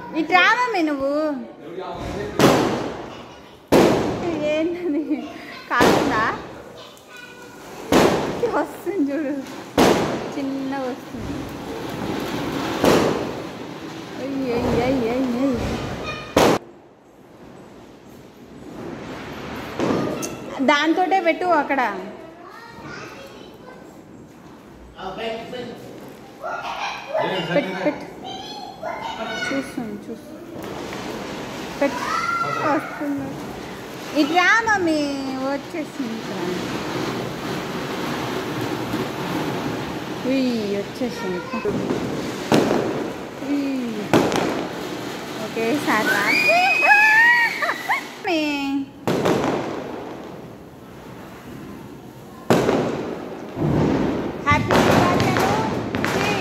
ఇటు రామమ్మి నువ్వు ఏంటది కాకుండా వస్తుంది చూడు చిన్నగా వస్తుంది అయ్య, అయ్య, అయ్య, అయ్య. దాంతోటే పెట్టు అక్కడ పెట్టు పెట్టు చూస్తాను చూస్తాను పెట్టు వస్తుంది ఇటు రా మమ్మీ వచ్చేసింది ఇటు రా. ఉయ్, వచ్చేసింది ఉయ్. ఒకేసారి రా మమ్మీ. హ్యాపీ దివాళీ అను. ఛీ.